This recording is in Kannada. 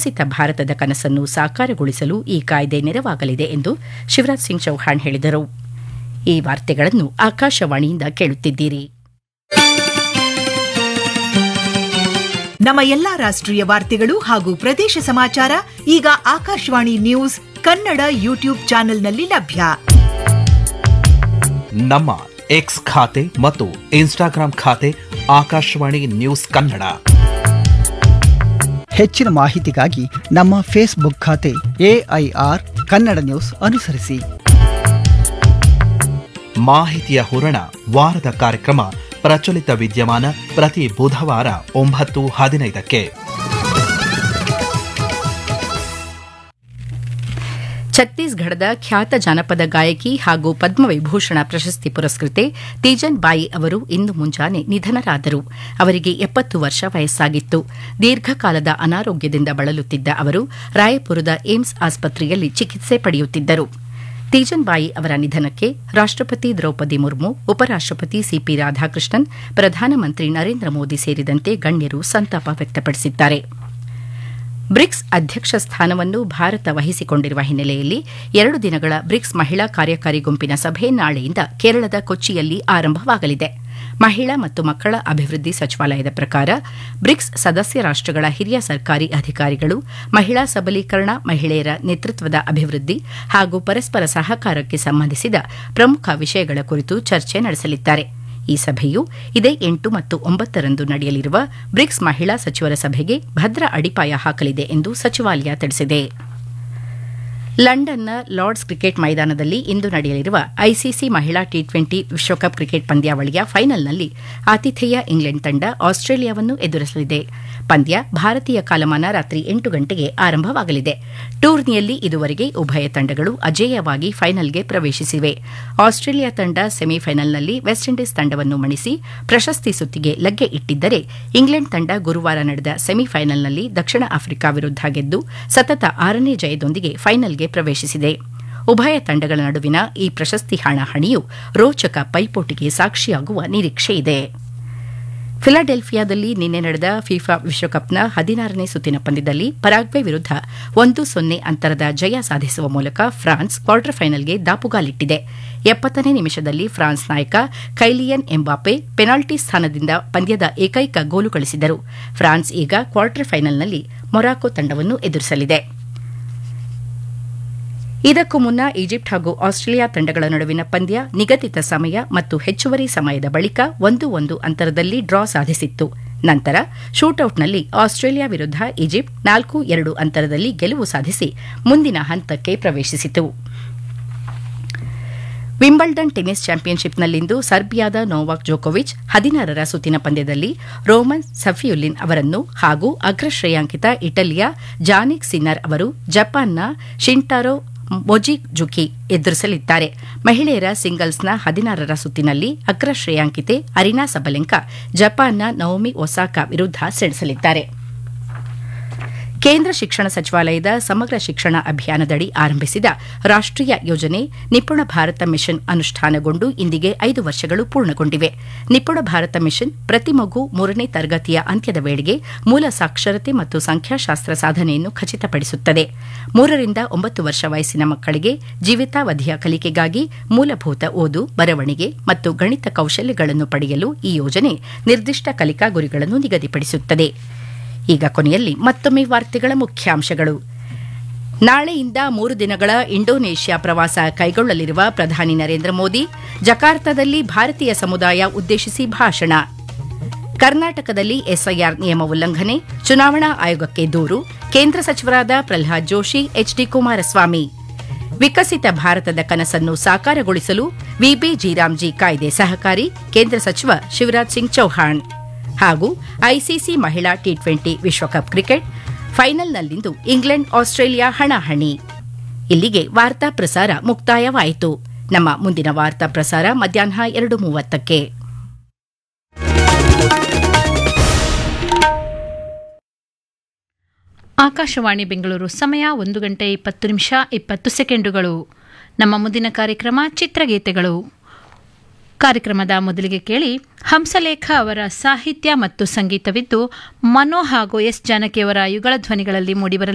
ವಿಕಸಿತ ಭಾರತದ ಕನಸನ್ನು ಸಾಕಾರಗೊಳಿಸಲು ಈ ಕಾಯ್ದೆ ನೆರವಾಗಲಿದೆ ಎಂದು ಶಿವರಾಜ್ ಸಿಂಗ್ ಚೌಹಾಣ್ ಹೇಳಿದರು ಈ ವಾರ್ತೆಗಳನ್ನು ಆಕಾಶವಾಣಿಯಿಂದ ಕೇಳುತ್ತಿದ್ದೀರಿ ನಮ್ಮ ಎಲ್ಲಾ ರಾಷ್ಟ್ರೀಯ ವಾರ್ತೆಗಳು ಹಾಗೂ ಪ್ರದೇಶ ಸಮಾಚಾರ ಈಗ ಆಕಾಶವಾಣಿ ನ್ಯೂಸ್ ಕನ್ನಡ ಯೂಟ್ಯೂಬ್ ಚಾನೆಲ್ನಲ್ಲಿ ಲಭ್ಯ ನಮ್ಮ ಎಕ್ಸ್ ಖಾತೆ ಮತ್ತು ಇನ್ಸ್ಟಾಗ್ರಾಂ ಖಾತೆ ಆಕಾಶವಾಣಿ ನ್ಯೂಸ್ ಕನ್ನಡ ಹೆಚ್ಚಿನ ಮಾಹಿತಿಗಾಗಿ ನಮ್ಮ ಫೇಸ್ಬುಕ್ ಖಾತೆ ಎಐಆರ್ ಕನ್ನಡ ನ್ಯೂಸ್ ಅನುಸರಿಸಿ ಮಾಹಿತಿಯ ಹೂರಣ ವಾರದ ಕಾರ್ಯಕ್ರಮ ಪ್ರಚಲಿತ ವಿದ್ಯಮಾನ ಪ್ರತಿ ಬುಧವಾರ ಒಂಬತ್ತು ಹದಿನೈದಕ್ಕೆ ಛತ್ತೀಸ್ಗಢದ ಖ್ಯಾತ ಜಾನಪದ ಗಾಯಕಿ ಹಾಗೂ ಪದ್ಮವಿಭೂಷಣ ಪ್ರಶಸ್ತಿ ಪುರಸ್ಕೃತೆ ತೀಜನ್ ಬಾಯಿ ಅವರು ಇಂದು ಮುಂಜಾನೆ ನಿಧನರಾದರು ಅವರಿಗೆ ಎಪ್ಪತ್ತು ವರ್ಷ ವಯಸ್ಸಾಗಿತ್ತು ದೀರ್ಘಕಾಲದ ಅನಾರೋಗ್ಯದಿಂದ ಬಳಲುತ್ತಿದ್ದ ಅವರು ರಾಯಪುರದ ಏಮ್ಸ್ ಆಸ್ಪತ್ರೆಯಲ್ಲಿ ಚಿಕಿತ್ಸೆ ಪಡೆಯುತ್ತಿದ್ದರು ತೀಜನ್ ಬಾಯಿ ಅವರ ನಿಧನಕ್ಕೆ ರಾಷ್ಟಪತಿ ದ್ರೌಪದಿ ಮುರ್ಮು ಉಪರಾಷ್ಟಪತಿ ಸಿಪಿ ರಾಧಾಕೃಷ್ಣನ್ ಪ್ರಧಾನಮಂತ್ರಿ ನರೇಂದ್ರ ಮೋದಿ ಸೇರಿದಂತೆ ಗಣ್ಯರು ಸಂತಾಪ ವ್ಯಕ್ತಪಡಿಸಿದ್ದಾರೆ ಬ್ರಿಕ್ಸ್ ಅಧ್ಯಕ್ಷ ಸ್ಥಾನವನ್ನು ಭಾರತ ವಹಿಸಿಕೊಂಡಿರುವ ಹಿನ್ನೆಲೆಯಲ್ಲಿ ಎರಡು ದಿನಗಳ ಬ್ರಿಕ್ಸ್ ಮಹಿಳಾ ಕಾರ್ಯಕಾರಿ ಗುಂಪಿನ ಸಭೆ ನಾಳೆಯಿಂದ ಕೇರಳದ ಕೊಚ್ಚಿಯಲ್ಲಿ ಆರಂಭವಾಗಲಿದೆ ಮಹಿಳಾ ಮತ್ತು ಮಕ್ಕಳ ಅಭಿವೃದ್ಧಿ ಸಚಿವಾಲಯದ ಪ್ರಕಾರ ಬ್ರಿಕ್ಸ್ ಸದಸ್ಯ ರಾಷ್ಟಗಳ ಹಿರಿಯ ಸರ್ಕಾರಿ ಅಧಿಕಾರಿಗಳು ಮಹಿಳಾ ಸಬಲೀಕರಣ ಮಹಿಳೆಯರ ನೇತೃತ್ವದ ಅಭಿವೃದ್ಧಿ ಹಾಗೂ ಪರಸ್ಪರ ಸಹಕಾರಕ್ಕೆ ಸಂಬಂಧಿಸಿದ ಪ್ರಮುಖ ವಿಷಯಗಳ ಕುರಿತು ಚರ್ಚೆ ನಡೆಸಲಿದ್ದಾರೆ ಈ ಸಭೆಯು ಇದೇ ಎಂಟು ಮತ್ತು ಒಂಬತ್ತರಂದು ನಡೆಯಲಿರುವ ಬ್ರಿಕ್ಸ್ ಮಹಿಳಾ ಸಚಿವರ ಸಭೆಗೆ ಭದ್ರ ಅಡಿಪಾಯ ಹಾಕಲಿದೆ ಎಂದು ಸಚಿವಾಲಯ ತಿಳಿಸಿದೆ ಲಂಡನ್ನ ಲಾರ್ಡ್ಸ್ ಕ್ರಿಕೆಟ್ ಮೈದಾನದಲ್ಲಿ ಇಂದು ನಡೆಯಲಿರುವ ಐಸಿಸಿ ಮಹಿಳಾ ಟಿ ಟ್ವೆಂಟಿ ವಿಶ್ವಕಪ್ ಕ್ರಿಕೆಟ್ ಪಂದ್ಯಾವಳಿಯ ಫೈನಲ್ನಲ್ಲಿ ಆತಿಥೇಯ ಇಂಗ್ಲೆಂಡ್ ತಂಡ ಆಸ್ಟ್ರೇಲಿಯಾವನ್ನು ಎದುರಿಸಲಿದೆ ಪಂದ್ಯ ಭಾರತೀಯ ಕಾಲಮಾನ ರಾತ್ರಿ ಎಂಟು ಗಂಟೆಗೆ ಆರಂಭವಾಗಲಿದೆ ಟೂರ್ನಿಯಲ್ಲಿ ಇದುವರೆಗೆ ಉಭಯ ತಂಡಗಳು ಅಜೇಯವಾಗಿ ಫೈನಲ್ಗೆ ಪ್ರವೇಶಿಸಿವೆ ಆಸ್ಟ್ರೇಲಿಯಾ ತಂಡ ಸೆಮಿಫೈನಲ್ನಲ್ಲಿ ವೆಸ್ಟ್ ಇಂಡೀಸ್ ತಂಡವನ್ನು ಮಣಿಸಿ ಪ್ರಶಸ್ತಿ ಸುತ್ತಿಗೆ ಲಗ್ಗೆ ಇಟ್ಟಿದ್ದರೆ ಇಂಗ್ಲೆಂಡ್ ತಂಡ ಗುರುವಾರ ನಡೆದ ಸೆಮಿಫೈನಲ್ನಲ್ಲಿ ದಕ್ಷಿಣ ಆಫ್ರಿಕಾ ವಿರುದ್ಧ ಗೆದ್ದು ಸತತ ಆರನೇ ಜಯದೊಂದಿಗೆ ಫೈನಲ್ಗೆ ಪ್ರವೇಶಿಸಿದೆ ಉಭಯ ತಂಡಗಳ ನಡುವಿನ ಈ ಪ್ರಶಸ್ತಿ ಹಣಾಹಣಿಯು ರೋಚಕ ಪೈಪೋಟಿಗೆ ಸಾಕ್ಷಿಯಾಗುವ ನಿರೀಕ್ಷೆಯಿದೆ ಫಿಲಾಡೆಲ್ಫಿಯಾದಲ್ಲಿ ನಿನ್ನೆ ನಡೆದ ಫಿಫಾ ವಿಶ್ವಕಪ್ನ ಹದಿನಾರನೇ ಸುತ್ತಿನ ಪಂದ್ಯದಲ್ಲಿ ಪರಾಗ್ವೆ ವಿರುದ್ಧ ಒಂದು ಸೊನ್ನೆ ಅಂತರದ ಜಯ ಸಾಧಿಸುವ ಮೂಲಕ ಫ್ರಾನ್ಸ್ ಕ್ವಾರ್ಟರ್ ಫೈನಲ್ಗೆ ದಾಪುಗಾಲಿಟ್ಟಿದೆ ಎಪ್ಪತ್ತನೇ ನಿಮಿಷದಲ್ಲಿ ಫ್ರಾನ್ಸ್ ನಾಯಕ ಕೈಲಿಯನ್ ಎಂಬಾಪೆ ಪೆನಾಲ್ಟಿ ಸ್ಥಾನದಿಂದ ಪಂದ್ಯದ ಏಕೈಕ ಗೋಲು ಗಳಿಸಿದರು ಫ್ರಾನ್ಸ್ ಈಗ ಕ್ವಾರ್ಟರ್ ಫೈನಲ್ನಲ್ಲಿ ಮೊರಾಕೊ ತಂಡವನ್ನು ಎದುರಿಸಲಿದೆ ಇದಕ್ಕೂ ಮುನ್ನ ಈಜಿಪ್ಟ್ ಹಾಗೂ ಆಸ್ಟ್ರೇಲಿಯಾ ತಂಡಗಳ ನಡುವಿನ ಪಂದ್ಯ ನಿಗದಿತ ಸಮಯ ಮತ್ತು ಹೆಚ್ಚುವರಿ ಸಮಯದ ಬಳಿಕ ಒಂದು ಒಂದು ಅಂತರದಲ್ಲಿ ಡ್ರಾ ಸಾಧಿಸಿತ್ತು ನಂತರ ಶೂಟೌಟ್ನಲ್ಲಿ ಆಸ್ಟ್ರೇಲಿಯಾ ವಿರುದ್ಧ ಈಜಿಪ್ಟ್ ನಾಲ್ಕು ಎರಡು ಅಂತರದಲ್ಲಿ ಗೆಲುವು ಸಾಧಿಸಿ ಮುಂದಿನ ಹಂತಕ್ಕೆ ಪ್ರವೇಶಿಸಿತು ವಿಂಬಲ್ಡನ್ ಟೆನಿಸ್ ಚಾಂಪಿಯನ್ಶಿಪ್ನಲ್ಲಿಂದು ಸರ್ಬಿಯಾದ ನೋವಾಕ್ ಜೋಕೋವಿಚ್ ಹದಿನಾರರ ಸುತ್ತಿನ ಪಂದ್ಯದಲ್ಲಿ ರೋಮನ್ ಸಫಿಯುಲಿನ್ ಅವರನ್ನು ಹಾಗೂ ಅಗ್ರ ಶ್ರೇಯಾಂಕಿತ ಇಟಲಿಯ ಜಾನಿಕ್ ಸಿನ್ನರ್ ಅವರು ಜಪಾನ್ನ ಶಿಂಟಾರೋ ಮೊಜಿಜುಕಿ ಎದುರಿಸಲಿದ್ದಾರೆ ಮಹಿಳೆಯರ ಸಿಂಗಲ್ಸ್ನ ಹದಿನಾರರ ಸುತ್ತಿನಲ್ಲಿ ಅಗ್ರ ಶ್ರೇಯಾಂಕಿತೆ ಅರಿನಾ ಸಬಲೆಂಕಾ ಜಪಾನ್ನ ನವೋಮಿ ಒಸಾಕಾ ವಿರುದ್ಧ ಸೆಣಸಲಿದ್ದಾರೆ ಕೇಂದ್ರ ಶಿಕ್ಷಣ ಸಚಿವಾಲಯದ ಸಮಗ್ರ ಶಿಕ್ಷಣ ಅಭಿಯಾನದಡಿ ಆರಂಭಿಸಿದ ರಾಷ್ಟೀಯ ಯೋಜನೆ ನಿಪುಣ ಭಾರತ ಮಿಷನ್ ಅನುಷ್ಠಾನಗೊಂಡು ಇಂದಿಗೆ ಐದು ವರ್ಷಗಳು ಪೂರ್ಣಗೊಂಡಿವೆ ನಿಪುಣ ಭಾರತ ಮಿಷನ್ ಪ್ರತಿ ಮಗು ಮೂರನೇ ತರಗತಿಯ ಅಂತ್ಯದ ವೇಳೆಗೆ ಮೂಲ ಸಾಕ್ಷರತೆ ಮತ್ತು ಸಂಖ್ಯಾಶಾಸ್ತ್ರ ಸಾಧನೆಯನ್ನು ಖಚಿತಪಡಿಸುತ್ತದೆ ಮೂರರಿಂದ ಒಂಬತ್ತು ವರ್ಷ ವಯಸ್ಸಿನ ಮಕ್ಕಳಿಗೆ ಜೀವಿತಾವಧಿಯ ಕಲಿಕೆಗಾಗಿ ಮೂಲಭೂತ ಓದು ಬರವಣಿಗೆ ಮತ್ತು ಗಣಿತ ಕೌಶಲ್ಯಗಳನ್ನು ಪಡೆಯಲು ಈ ಯೋಜನೆ ನಿರ್ದಿಷ್ಟ ಕಲಿಕಾ ಗುರಿಗಳನ್ನು ನಿಗದಿಪಡಿಸುತ್ತದೆ ಈಗ ಕೊನೆಯಲ್ಲಿ ಮತ್ತೊಮ್ಮೆ ವಾರ್ತೆಗಳ ಮುಖ್ಯಾಂಶಗಳು ನಾಳೆಯಿಂದ ಮೂರು ದಿನಗಳ ಇಂಡೋನೇಷ್ಯಾ ಪ್ರವಾಸ ಕೈಗೊಳ್ಳಲಿರುವ ಪ್ರಧಾನಿ ನರೇಂದ್ರ ಮೋದಿ ಜಕಾರ್ತದಲ್ಲಿ ಭಾರತೀಯ ಸಮುದಾಯ ಉದ್ದೇಶಿಸಿ ಭಾಷಣ ಕರ್ನಾಟಕದಲ್ಲಿ ಎಸ್ಐಆರ್ ನಿಯಮ ಉಲ್ಲಂಘನೆ ಚುನಾವಣಾ ಆಯೋಗಕ್ಕೆ ದೂರು ಕೇಂದ್ರ ಸಚಿವರಾದ ಪ್ರಲ್ಹಾದ್ ಜೋಶಿ ಎಚ್ಡಿ ಕುಮಾರಸ್ವಾಮಿ ವಿಕಸಿತ ಭಾರತದ ಕನಸನ್ನು ಸಾಕಾರಗೊಳಿಸಲು ವಿಬಿ ರಾಮ್ಜಿ ಕಾಯ್ದೆ ಸಹಕಾರಿ ಕೇಂದ್ರ ಸಚಿವ ಶಿವರಾಜ್ ಸಿಂಗ್ ಚೌಹಾಣ್ ಹಾಗೂ ಐಸಿಸಿ ಮಹಿಳಾ ಟಿ ಟ್ವೆಂಟಿ ವಿಶ್ವಕಪ್ ಕ್ರಿಕೆಟ್ ಫೈನಲ್ನಲ್ಲಿಂದು ಇಂಗ್ಲೆಂಡ್ ಆಸ್ಟ್ರೇಲಿಯಾ ಹಣಾಹಣಿ ಇಲ್ಲಿಗೆ ವಾರ್ತಾ ಪ್ರಸಾರ ಮುಕ್ತಾಯವಾಯಿತು ನಮ್ಮ ಮುಂದಿನ ವಾರ್ತಾ ಪ್ರಸಾರ ಮಧ್ಯಾಹ್ನ ಎರಡು ಮೂವತ್ತಕ್ಕೆ ಆಕಾಶವಾಣಿ ಬೆಂಗಳೂರು ಸಮಯ ಒಂದು ಗಂಟೆ ಇಪ್ಪತ್ತು ನಿಮಿಷ ಇಪ್ಪತ್ತು ಸೆಕೆಂಡುಗಳು ನಮ್ಮ ಮುಂದಿನ ಕಾರ್ಯಕ್ರಮ ಚಿತ್ರಗೀತೆಗಳು ಕಾರ್ಯಕ್ರಮದ ಮೊದಲಿಗೆ ಕೇಳಿ ಹಂಸಲೇಖ ಅವರ ಸಾಹಿತ್ಯ ಮತ್ತು ಸಂಗೀತವಿದ್ದು ಮನೋ ಹಾಗೂ ಎಸ್ ಜಾನಕಿಯವರ ಯುಗಳ ಧ್ವನಿಗಳಲ್ಲಿ ಮೂಡಿಬರಲಿದೆ